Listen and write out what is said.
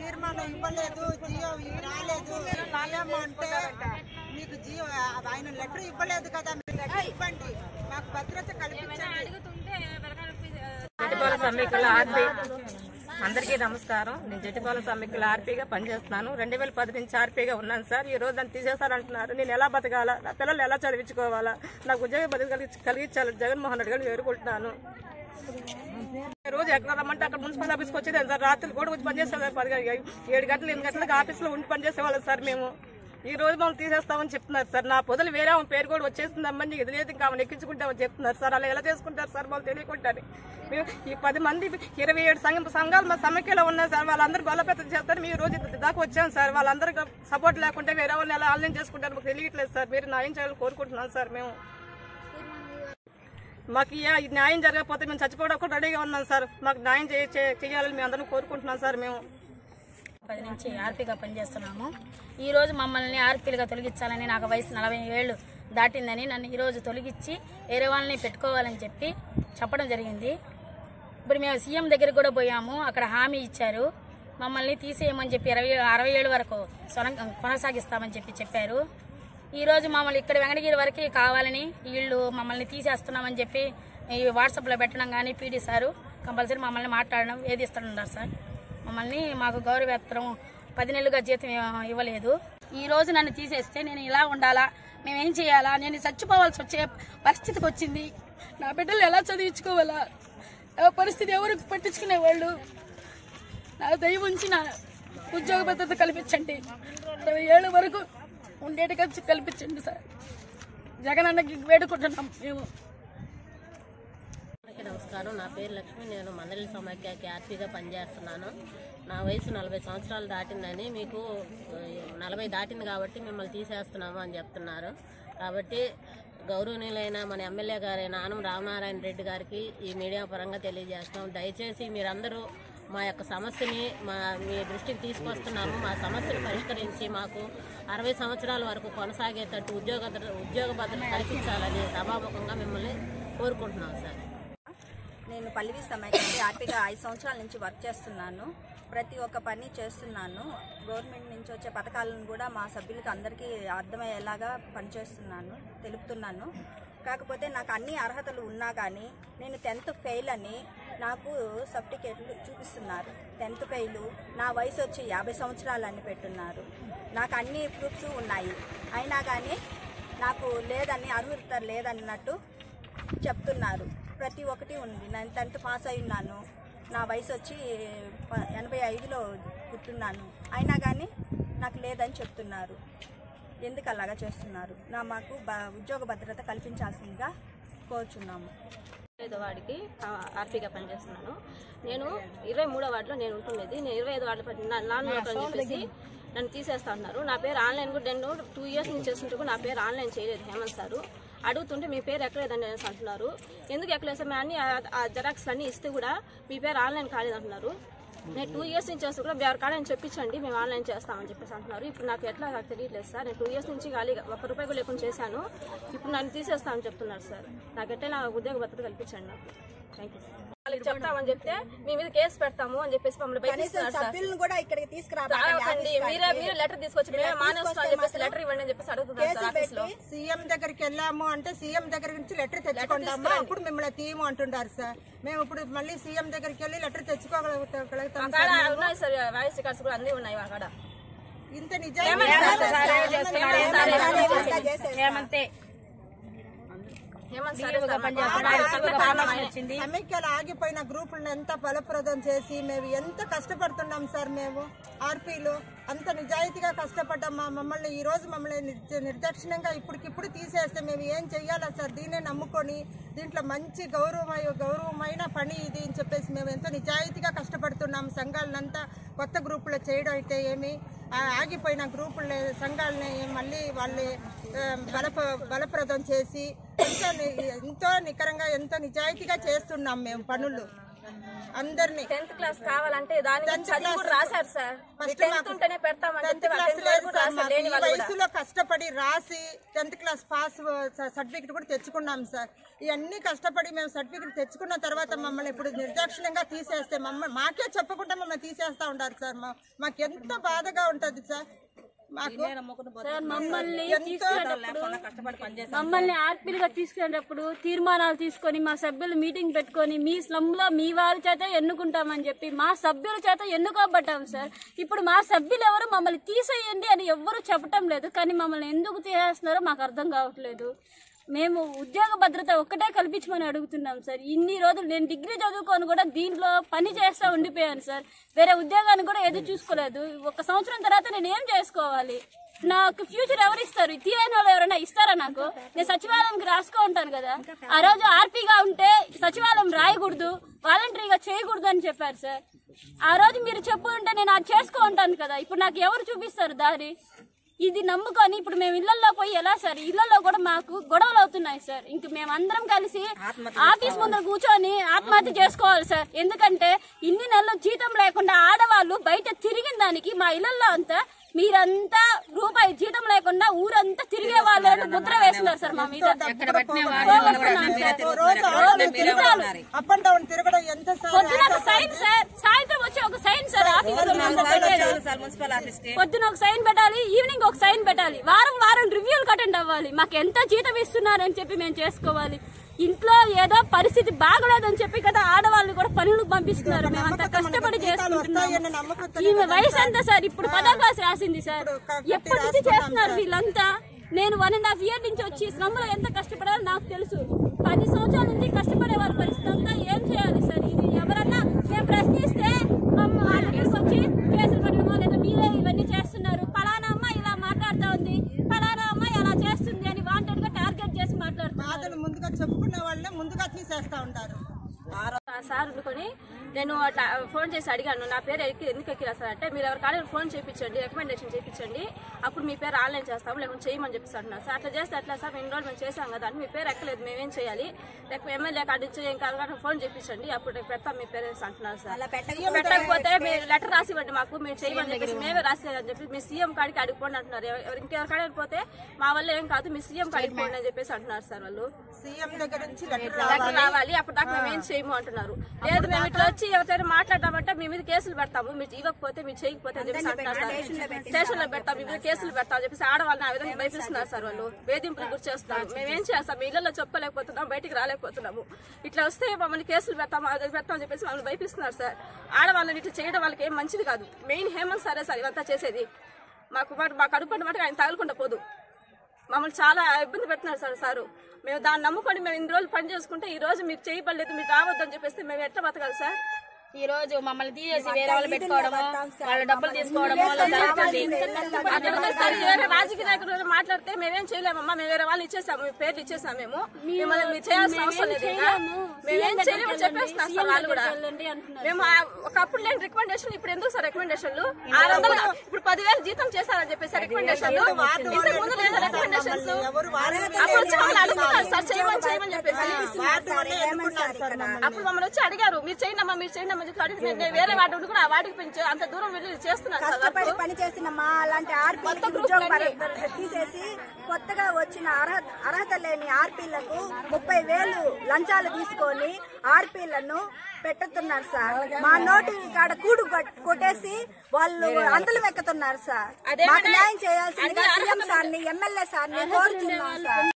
తీర్మానం ఇవ్వలేదు జియో ఇవి రాలేదు జియో అంటే మీకు జియో ఆయన లెటర్ ఇవ్వలేదు కదా మీరు లెటర్ ఇవ్వండి మాకు భద్రత కల్పించండి జటిపాల సమ్మెకుల ఆర్పీ అందరికీ నమస్కారం నేను జటిపాల సమ్మెకుల ఆర్పీగా పనిచేస్తున్నాను రెండు వేల పది నుంచి ఆర్పీగా ఉన్నాను సార్ ఈ రోజు నన్ను తీసేస్తారంటున్నారు నేను ఎలా బతకాలా నా పిల్లలు ఎలా చదివించుకోవాలా నాకు ఉద్యోగ బతుకు కలిగి కలిగించాలి జగన్మోహన్ రెడ్డి గారిని వేడుకుంటున్నాను ఈ రోజు ఎక్కడ రమ్మంటే అక్కడ మున్సిపల్ ఆఫీస్కి వచ్చేది సార్ రాత్రి కూడా వచ్చి పనిచేస్తాం సార్ పది గంటలు ఏడు గంటలు ఎనిమిది గంటలకు ఆఫీస్లో ఉండి పనిచేసేవాళ్ళం సార్ మేము ఈ రోజు మమ్మల్ని తీసేస్తామని చెప్తున్నారు సార్ నా పొదలు వేరే ఆమె పేరు కూడా వచ్చేస్తుందమ్మని ఇది లేదు ఇంకా ఆమెను ఎక్కించుకుంటామని చెప్తున్నారు సార్ అలా ఎలా చేసుకుంటారు సార్ వాళ్ళు తెలియకుంటారు మేము ఈ పది మంది ఇరవై ఏడు సంఘం సంఘాలు మా సమైక్యలో ఉన్నాయి సార్ వాళ్ళందరూ బలోపేతం చేస్తారు మీరు ఈ రోజు ఇంత దాకా వచ్చాం సార్ వాళ్ళందరికీ సపోర్ట్ లేకుంటే వేరే వాళ్ళని ఎలా ఆన్లైన్ చేసుకుంటారు మాకు తెలియట్లేదు సార్ మీరు న్యాయం చేయాలని కోరుకుంటున్నాం సార్ మేము మాకు ఈ ఈ న్యాయం జరగకపోతే మేము చచ్చిపోవడానికి కూడా రెడీగా ఉన్నాం సార్ మాకు న్యాయం చేయ- చేయ- చేయాలని మేము అందరం కోరుకుంటున్నాం సార్ మేము పది నుంచి ఆర్పీగా పనిచేస్తున్నాము ఈ రోజు మమ్మల్ని ఆర్పీలుగా తొలగించాలని నాకు వయసు నలభై ఏళ్ళు దాటిందని నన్ను ఈ రోజు తొలగించి వేరే వాళ్ళని పెట్టుకోవాలని చెప్పి చెప్పడం జరిగింది ఇప్పుడు మేము సీఎం దగ్గరికి కూడా పోయాము అక్కడ హామీ ఇచ్చారు మమ్మల్ని తీసేయమని చెప్పి ఇరవై అరవై ఏడు వరకు సొన- కొనసాగిస్తామని చెప్పి చెప్పారు ఈ రోజు మమ్మల్ని ఇక్కడ వెంకటగిరి వరకు కావాలని వీళ్ళు మమ్మల్ని తీసేస్తున్నామని చెప్పి ఈ వాట్సాప్లో పెట్టడం కానీ పీడీ సారు కంపల్సరీ మమ్మల్ని మాట్లాడడం వేధిస్తున్నారు సార్ మమ్మల్ని మాకు గౌరవేత్తరం పది నెలలుగా జీతం ఇవ్వ- ఇవ్వలేదు ఈ రోజు నన్ను తీసేస్తే నేను ఇలా ఉండాలా మేమేం చేయాలా నేను చచ్చిపోవాల్సి వచ్చే పరిస్థితికి వచ్చింది నా బిడ్డలు ఎలా చదివించుకోవాలా నా పరిస్థితి ఎవరికి పట్టించుకునే వాళ్ళు నా దయ ఉంచి నా ఉద్యోగ భద్రత కల్పించండి ఇరవై ఏళ్ళ వరకు ఉండేట్టుగా కల్పించండి సార్ జగన్ అన్నకి వేడుకుంటున్నాం మేము అందరికీ నమస్కారం నా పేరు లక్ష్మి నేను మందలి సమాఖ్యకి ఆర్పీగా పనిచేస్తున్నాను నా వయసు నలభై సంవత్సరాలు దాటిందని మీకు ఆ, నలభై దాటింది కాబట్టి మిమ్మల్ని తీసేస్తున్నాము అని చెప్తున్నారు కాబట్టి గౌరవనీయులైన మన ఎమ్మెల్యే గారైన ఆనం రామనారాయణ రెడ్డి గారికి ఈ మీడియా పరంగా తెలియజేస్తున్నాం దయచేసి మీరందరూ మా యొక్క సమస్యని మా మీ దృష్టికి తీసుకొస్తున్నాము మా సమస్యను పరిష్కరించి మాకు అరవై సంవత్సరాల వరకు కొనసాగేటట్టు ఉద్యోగ ఉద్యోగ భద్రత కల్పించాలని సభాముఖంగా మిమ్మల్ని కోరుకుంటున్నాం సార్ నేను పల్లవి సమైక్యకి ఆర్పీగా ఐదు సంవత్సరాల నుంచి వర్క్ చేస్తున్నాను ప్రతి ఒక్క పని చేస్తున్నాను గవర్నమెంట్ నుంచి వచ్చే పథకాలను కూడా మా సభ్యులకి అందరికీ అర్థమయ్యేలాగా పనిచేస్తున్నాను తెలుపుతున్నాను కాకపోతే నాకు అన్ని అర్హతలు ఉన్నా కానీ నేను టెన్త్ ఫెయిల్ అని నాకు సర్టిఫికేట్లు చూపిస్తున్నారు టెన్త్ ఫెయిల్ నా వయసు వచ్చి యాభై సంవత్సరాలు అని పెట్టున్నారు నాకు అన్ని ప్రూఫ్స్ ఉన్నాయి అయినా కానీ నాకు లేదని అర్హత లేదన్నట్టు చెప్తున్నారు ప్రతి ఒక్కటి ఉంది నేను టెన్త్ పాస్ అయి ఉన్నాను నా వయసు వచ్చి ప- ఎనభై ఐదులో పుట్టున్నాను అయినా కానీ నాకు లేదని చెప్తున్నారు ఎందుకు అలాగా చేస్తున్నారు నా మాకు బ ఉద్యోగ భద్రత కల్పించాల్సిందిగా కోరుచున్నాము ఐదో వార్డుకి ఆ, ఆర్పీగా పనిచేస్తున్నాను నేను ఇరవై మూడో వార్డులో నేను ఉంటున్నది నేను ఇరవై ఐదు వార్డులో పని- నా- నాన్ లోకల్ అని చెప్పేసి నన్ను తీసేస్తా ఉన్నారు నా పేరు ఆన్లైన్ కూడా నేను టూ ఇయర్స్ నుంచి చేస్తుంటే కూడా నా పేరు ఆన్లైన్ చేయలేదు హేమంత్ సారు అడుగుతుంటే మీ పేరు ఎక్కలేదండి అనేసి అంటున్నారు ఎందుకు ఎక్కలేదు సార్ మేము అన్ని ఆ- ఆ జెరాక్స్ అన్ని ఇస్తే కూడా మీ పేరు ఆన్లైన్ కాలేదు అంటున్నారు నేను టూ ఇయర్స్ నుంచి చేస్తే కూడా ఎవరి కాడని చెప్పించండి మేము ఆన్లైన్ చేస్తామని చెప్పేసి అంటున్నారు ఇప్పుడు నాకు ఎట్లా నాకు తెలియట్లేదు సార్ నేను టూ ఇయర్స్ నుంచి ఖాళీగా ఒక్క రూపాయి కూడా లేకుండా చేశాను ఇప్పుడు నన్ను తీసేస్తామని చెప్తున్నారు సార్ నాకు ఎట్లా ఉద్యోగ భద్రత కల్పించండి నాకు థ్యాంక్ యూ వాళ్ళకి చెప్తామని చెప్తే మీ మీద కేసు పెడతాము అని చెప్పేసి మమ్మల్ని బయటిస్తున్నారు సార్ సభ్యులను కూడా ఇక్కడికి రాకండి మీరే మీరే లెటర్ తీసుకొచ్చి మేమే మానేస్తాం అని చెప్పేసి లెటర్ ఇవ్వండి అని చెప్పేసి అడుగుతున్నారు సార్ ఆఫీస్ లో సీఎం దగ్గరికి వెళ్ళాము అంటే సీఎం దగ్గర నుంచి లెటర్ తెచ్చుకుంటాము అప్పుడు మిమ్మల్ని తీయము అంటుంటారు సార్ మేము ఇప్పుడు మళ్ళీ సీఎం దగ్గరికి వెళ్ళి లెటర్ తెచ్చుకోగలుగుతాం మా కాడ ఉన్నాయి సార్ వాయిస్ రికార్డ్స్ కూడా అన్ని ఉన్నాయి మా కాడ ఇంత నిజాయితీ ఏమంతే హేమంత్ సార్ వచ్చింది సమైక్యలు ఆగిపోయిన గ్రూపులను ఎంత బలప్రదం చేసి మేము ఎంత కష్టపడుతున్నాం సార్ మేము ఆర్పీలు అంత నిజాయితీగా కష్టపడ్డాం మా మమ్మల్ని ఈ రోజు మమ్మల్ని నిర్ద- నిర్దాక్షిణ్యంగా ఇప్పటికిప్పుడు తీసేస్తే మేము ఏం చెయ్యాలా సార్ దీన్నే నమ్ముకొని దీంట్లో మంచి గౌరవమై గౌరవమైన పని ఇది అని చెప్పేసి మేము ఎంతో నిజాయితీగా కష్టపడుతున్నాం సంఘాలనంతా కొత్త గ్రూపులు చేయడం అయితే ఏమి ఆ ఆగిపోయిన గ్రూపుల సంఘాలని మళ్ళీ వాళ్ళు ఆ, బలప బలప్రదం చేసి ఎంతో ని- ఎంతో నికరంగా ఎంతో నిజాయితీగా చేస్తున్నాం మేము పనులు అందరినీ టెన్త్ క్లాస్ కావాలంటే దాని Tenth చదివి class కూడా రాశారు సార్ ఫస్ట్ టెన్త్ మాకు ఉంటేనే పెడతామని టెన్త్ చెప్తే క్లాస్ టెన్త్ లేదు వరకు సార్ రాశారు మాకు లేని ఈ వాళ్ళు కూడా వయసులో కష్టపడి రాసి టెన్త్ క్లాస్ పాస్ సర్టిఫికెట్ కూడా తెచ్చుకున్నాం సార్ ఇవన్నీ కష్టపడి మేము సర్టిఫికెట్ తెచ్చుకున్న తర్వాత మమ్మల్ని ఇప్పుడు నిర్దాక్షిణ్యంగా తీసేస్తే మమ్మల్ని మాకే చెప్పకుండా మమ్మల్ని తీసేస్తా ఉంటారు సార్ మా మాకు ఎంత బాధగా ఉంటది సార్ మాకు సార్ మమ్మల్ని ఎంతో తీసుకునేటప్పుడు మమ్మల్ని ఆర్పీలుగా తీసుకునేటప్పుడు తీర్మానాలు తీసుకొని మా సభ్యులు మీటింగ్ పెట్టుకొని మీ స్లమ్ లో మీ వాళ్ళ చేత ఎన్నుకుంటామని చెప్పి మా సభ్యుల చేత ఎన్నుకోబడ్డాం సార్ ఇప్పుడు మా సభ్యులు ఎవరు మమ్మల్ని తీసేయండి అని ఎవ్వరు చెప్పటం లేదు కానీ మమ్మల్ని ఎందుకు తీసేస్తున్నారో మాకు అర్థం కావట్లేదు మేము ఉద్యోగ భద్రత ఒక్కటే కల్పించమని అడుగుతున్నాం సార్ ఇన్ని రోజులు నేను డిగ్రీ చదువుకొని కూడా దీంట్లో పని చేస్తా ఉండిపోయాను సార్ వేరే ఉద్యోగాన్ని కూడా ఎదురు చూసుకోలేదు ఒక సంవత్సరం తర్వాత నేను ఏం చేసుకోవాలి నాకు ఫ్యూచర్ ఎవరు ఇస్తారు తీరైన వాళ్ళు ఎవరైనా ఇస్తారా నాకు నేను సచివాలయంకి రాసుకో ఉంటాను కదా ఆ రోజు ఆర్పీగా ఉంటే సచివాలయం రాయకూడదు వాలంటరీగా చేయకూడదు అని చెప్పారు సార్ ఆ రోజు మీరు చెప్పు ఉంటే నేను అది చేసుకో ఉంటాను కదా ఇప్పుడు నాకు ఎవరు చూపిస్తారు దారి ఇది నమ్ముకొని ఇప్పుడు మేము ఇళ్లలో పోయి ఎలా సార్ ఇళ్లలో కూడా మాకు గొడవలు అవుతున్నాయి సార్ ఇంక మేము అందరం కలిసి ఆఫీస్ ముందర కూర్చొని ఆత్మహత్య చేసుకోవాలి సార్ ఎందుకంటే ఇన్ని నెలలు జీతం లేకుండా ఆడవాళ్ళు బయట తిరిగిన దానికి మా ఇళ్లలో అంతా మీరంతా రూపాయి జీతం లేకుండా ఊరంతా తిరిగే వాళ్ళు ముద్ర వేస్తున్నారు సార్ మా మీద పోగొట్టుకున్నాం సార్. రోజు ఆటోలో తిరగడం అప్ అండ్ డౌన్ తిరగడం ఎంత సార్ పొద్దున ఒక సైన్ సార్ సాయంత్రం వచ్చి ఒక సైన్ సార్ ఆఫీస్ లో మేము పెట్టేది. పొద్దున ఒక సైన్ పెట్టాలి ఈవినింగ్ ఒక సైన్ పెట్టాలి వారం వారం రివ్యూలు అటెండ్ అవ్వాలి మాకు ఎంత జీతం ఇస్తున్నారని చెప్పి మేము చేసుకోవాలి ఇంట్లో ఏదో పరిస్థితి బాగలేదని చెప్పి కదా ఆడవాళ్ళు కూడా పనులకు పంపిస్తున్నారు మేము అంత కష్టపడి వస్తాయన్న చేసుకుంటున్నాము నమ్మకంతో ఈమె వయసు ఎంత సార్ ఇప్పుడు పదో క్లాస్ రాసింది సార్ ఎప్పటి నుంచి చేస్తున్నారు వీళ్ళంతా నేను వన్ అండ్ హాఫ్ ఇయర్ నుంచి వచ్చి శ్రమలో ఎంత కష్టపడాలో నాకు తెలుసు పది సంవత్సరాల నుంచి కష్టపడే వారి పరిస్థితి అంతా ఏం చేయాలి సార్ ఇది ఎవరన్నా మేము ప్రశ్నిస్తే మమ్మ ఆఫీస్కి వచ్చి కేసులు పెట్టడమో లేదా మీరే ఇవన్నీ చేస్తున్నారు ఫలానా అమ్మ ఇలా మాట్లాడుతా ఉంది ఫలానా అమ్మ ఇలా చేస్తుంది అని వాంటెడ్ గా టార్గెట్ చేసి మాట్లాడుతున్నారు బాధలు ముందుగా చెప్పుకున్న వాళ్ళనే ముందుగా తీసేస్తా ఉంటారు ఆ సార్ అనుకొని నేను అట్లా ఫోన్ చేసి అడిగాను నా పేరు ఎక్కి ఎందుకు ఎక్కిరా సార్ అంటే మీరు ఎవరికాడ ఫోన్ చేయించండి రికమెండేషన్ చేయించండి అప్పుడు మీ పేరు ఆన్లైన్ చేస్తాము లేకుంటే చేయమని చెప్పేసి అంటున్నారు సార్ అట్లా చేస్తే అట్లా సార్ ఇన్ని రోజులు మేము చేసాం కదా అని మీ పేరు ఎక్కలేదు మేమేం చేయాలి లేకపోతే ఎమ్మెల్యే కార్డు ఇచ్చి ఇంకా ఎవరికైనా ఫోన్ చేయించండి అప్పుడు రేపు పెడతాం మీ పేరు వేసి అంటున్నారు సార్ పెట్టకపోతే మీరు లెటర్ రాసి ఇవ్వండి మాకు మేము చేయమని చెప్పేసి మేమే రాసి అని చెప్పి మీ సీఎం కాడికి అడిగిపోండి అంటున్నారు ఎవ- ఇంకెవరికాడ పోతే మా వల్ల ఏం కాదు మీ సీఎం కాడికి పోండి అని చెప్పేసి అంటున్నారు సార్ వాళ్ళు సీఎం దగ్గర నుంచి లెటర్ లెటర్ రావాలి అప్పుడు దాకా మేము ఏం చేయము అంటున్నారు లేదు మేము ఇట్లా వచ్చి ఎవరితో మాట్లాడదామంటే మీ మీద కేసులు పెడతాము మీరు ఇవ్వకపోతే మీరు చేయకపోతే అని చెప్పేసి అంటున్నారు సార్ స్టేషన్ లో పెడతాం మీ మీద కేసులు పెడతాం అని చెప్పేసి ఆడవాళ్ళని ఆ విధంగా భయపిస్తున్నారు సార్ వాళ్ళు వేధింపులు గురి చేస్తున్నారు మేమేం చేస్తాం మీ ఇళ్లలో చెప్పలేకపోతున్నాం బయటికి రాలేకపోతున్నాము ఇట్లా వస్తే మమ్మల్ని కేసులు పెడతాం అది పెడతాం అని చెప్పేసి మమ్మల్ని భయపిస్తున్నారు సార్ ఆడవాళ్ళని ఇట్లా చేయడం వాళ్ళకి ఏం మంచిది కాదు మెయిన్ హేమంత్ సరే సార్ ఇవంతా చేసేది మాకు మాట- మా కడుపు పంట మటుకు ఆయన తగలకుండా పోదు మమ్మల్ని చాలా ఇబ్బంది పెడుతున్నారు సార్ సారు మేము దాన్ని నమ్ముకొని మేము ఇన్ని రోజులు పని చేసుకుంటే ఈ రోజు మీకు చేయబడలేదు మీరు రావద్దని చెప్పేస్తే మేము ఎట్లా బతకాలి సార్ ఈ రోజు మమ్మల్ని తీసేసి వేరే వాళ్ళు పెట్టుకోవడము వాళ్ళ డబ్బులు తీసుకోవడము అలా జరుగుతుంది అట్లా ఉంది సార్ వేరే రాజకీయ నాయకులు ఎవరైనా మాట్లాడితే మేమేం చేయలేమమ్మా మేము వేరే వాళ్ళు ఇచ్చేసాము మీ పేర్లు ఇచ్చేసాము మేము మిమ్మల్ని మీరు చేయాల్సిన అవసరం లేదు ఇంకా. మేమేం చేయలేమని చెప్పేస్తున్నాం సార్ వాళ్ళు కూడా మేము ఆ- ఒకప్పుడు లేని రికమెండేషన్ ఇప్పుడు ఎందుకు సార్ రికమెండేషన్లు ఆరు వందలు ఇప్పుడు పదివేలు జీతం చేశారని చెప్పేసి రికమెండేషన్లు ఇంతకు ముందు లేదా రికమెండేషన్స్ ఎవరు వారే అప్పుడు వచ్చి మమ్మల్ని అడుగుతున్నారు సార్ చేయమని చేయమని చెప్పేసి వార్డు వల్లే ఎన్నుకున్నారు సార్ మమ్మల్ని అప్పుడు మమ్మల్ని వచ్చి అడిగారు మీరు చేయండి అమ్మా మీరు చేయండి అమ్మా చెప్పి అడిగితే నేను- నేను వేరే వాటి కూడా ఆ వాటికి పెంచి అంత దూరం వెళ్ళి చేస్తున్నాను సార్ కష్టపడి వర్క్. పని చేసిన మా అలాంటి ఆర్పీలకి ఉద్యోగ భద్రత తీసేసి కొత్తగా వచ్చిన అర్హత అర్హత లేని ఆర్పీలకు ముప్పై వేలు లంచాలు తీసుకొని ఆర్పీలను పెట్టుతున్నారు సార్ మా నోటి కాడ కూడు కొట్- కొట్టేసి వాళ్ళు అంతలు వెక్కుతున్నారు సార్ మాకు న్యాయం చేయాల్సిందిగా సీఎం సార్ని ఎమ్మెల్యే సార్ని కోరుతున్నాం సార్